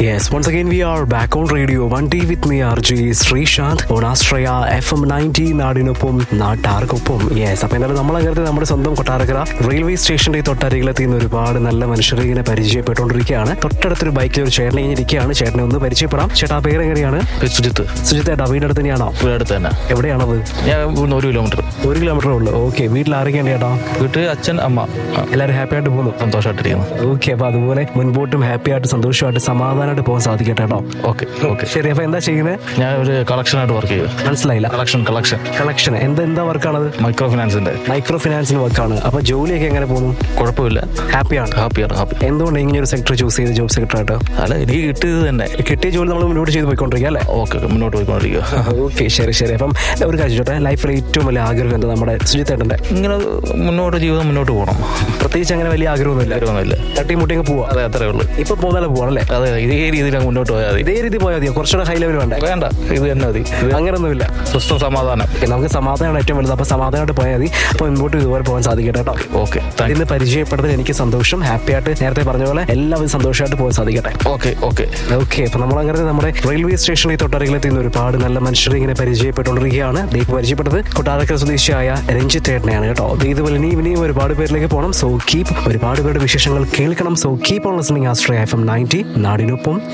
Yes, once again we are back on radio 1D with me RJ Sreesanth on Astraya FM 90 നാടിനൊപ്പം നാട്ടാർക്കൊപ്പം yes അപ്പൊ എന്തായാലും നമ്മളങ്ങനെ നമ്മുടെ സ്വന്തം കൊട്ടാരക്കര റെയിൽവേ സ്റ്റേഷന്റെ തൊട്ടരികിലെത്തി നിന്ന് ഒരുപാട് നല്ല മനുഷ്യരെ ഇങ്ങനെ പരിചയപ്പെട്ടുകൊണ്ടിരിക്കുകയാണ് തൊട്ടടുത്തൊരു ബൈക്കിൽ ഒരു ചേട്ടനെ ഇങ്ങനെ ഇരിക്കുകയാണ് ചേട്ടനെ ഒന്ന് പരിചയപ്പെടാം ചേട്ടാ പേര് എങ്ങനെയാണ് സുജിത്ത് സുജിത്ത് ഏട്ടാ വീടിന്റെ അടുത്ത് തന്നെയാണോ ഇവിടെ അടുത്ത് തന്നെ എവിടെയാണത് ഞാൻ ഇവിടുന്ന് ഒരു കിലോമീറ്റർ ഒരു കിലോമീറ്റർ ഉള്ളു ഓക്കെ വീട്ടിൽ ആരൊക്കെയാണ് ചേട്ടാ വീട്ടിൽ അച്ഛൻ അമ്മ ആ, എല്ലാവരും ഹാപ്പി ആയിട്ട് പോകുന്നു സന്തോഷമായിട്ടിരിക്കുന്നു ഓക്കെ അപ്പൊ അതുപോലെ മുൻപോട്ടും ഹാപ്പി ആയിട്ട് സന്തോഷമായിട്ട് സമാധാനമായിട്ട് പോകാൻ സാധിക്കട്ടെ കേട്ടോ ഓക്കെ ഓക്കെ ശരി അപ്പൊ എന്താ ചെയ്യുന്നത് ഞാൻ ഒരു കളക്ഷനായിട്ട് വർക്ക് ചെയ്തു മനസ്സിലായില്ല കളക്ഷൻ കളക്ഷൻ കളക്ഷൻ എന്താ എന്താ വർക്കാണത് മൈക്രോ ഫിനാൻസിന്റെ മൈക്രോ ഫിനാൻസിന് വർക്കാണ് അപ്പൊ ജോലിയൊക്കെ എങ്ങനെ പോകുന്നു കുഴപ്പമില്ല ഹാപ്പിയാണ് ഹാപ്പിയാണ് ഹാപ്പി എന്തുകൊണ്ട് ഇങ്ങനെ ഒരു സെക്ടർ ചൂസ് ചെയ്ത് ജോബ് സെക്ടർ ആയിട്ട് അല്ല എനിക്ക് കിട്ടിയത് തന്നെ കിട്ടിയ ജോലി നമ്മൾ മുന്നോട്ട് ചെയ്ത് പോയിക്കൊണ്ടിരിക്കുക അല്ലേ ഓക്കെ മുന്നോട്ട് പോയിക്കൊണ്ടിരിക്കുക ഓക്കെ ശരി ശരി അപ്പം ഒരു കാര്യം ചോട്ടെ ലൈഫിലെ ഏറ്റവും വലിയ ആഗ്രഹം എന്താ നമ്മുടെ സുജിത്തേട്ടന്റെ ഇങ്ങനെ മുന്നോട്ട് ജീവിതം മുന്നോട്ട് പോകണം പ്രത്യേകിച്ച് അങ്ങനെ വലിയ ആഗ്രഹമൊന്നുമില്ല കാര്യമൊന്നുമില്ല തട്ടി മുട്ടി അങ്ങ് പോവാ അതെ അത്രേ ഉള്ളൂ ഇപ്പൊ പോകുന്നാലും പോവാണല്ലേ അതെ ഇതേ രീതിയിൽ അങ്ങ് മുന്നോട്ട് പോയാൽ മതി ഇതേ രീതി പോയാൽ മതിയോ കുറച്ചുകൂടെ ഹൈ ലെവൽ വേണ്ടേ വേണ്ട ഇത് തന്നെ മതി ഇത് അങ്ങനെയൊന്നുമില്ല സ്വസ്ഥം സമാധാനം ഓക്കെ, നമുക്ക് സമാധാനമാണ് ഏറ്റവും വലുത് അപ്പൊ സമാധാനമായിട്ട് പോയാൽ മതി അപ്പൊ മുൻപോട്ട് ഇതുപോലെ പോകാൻ സാധിക്കട്ടെ കേട്ടോ ഓക്കെ താങ്ക് ഇന്ന് പരിചയപ്പെടുന്നതിൽ എനിക്ക് സന്തോഷം ഹാപ്പി ആയിട്ട് നേരത്തെ പറഞ്ഞ പോലെ എല്ലാവരും സന്തോഷമായിട്ട് പോകാൻ സാധിക്കട്ടെ ഓക്കെ ഓക്കെ ഓക്കെ അപ്പൊ നമ്മൾ അങ്ങനെ നമ്മുടെ റെയിൽവേ സ്റ്റേഷനിൽ തൊട്ടരികിലെത്തി നിന്ന് ഒരുപാട് നല്ല മനുഷ്യരെ ഇങ്ങനെ പരിചയപ്പെട്ടുകൊണ്ടിരിക്കുകയാണ് ദീപ് പരിചയപ്പെട്ടത് കൊട്ടാരക്കര സ്വദേശിയായ രഞ്ജിത്ത് ഏട്ടനെയാണ് കേട്ടോ ദേ ഇതുപോലെ ഇനി ഇനിയും ഒരുപാട് പേരിലേക്ക് പോകണം സോ കീപ് ഒരുപാട് പേരുടെ വിശേഷങ്ങൾ കേൾക്കണം സോ കീപ് ഓൺ ലിസണിങ് ആസ്ട്രേ എഫ് എം നയൻറ്റി നാടിനൊപ്പം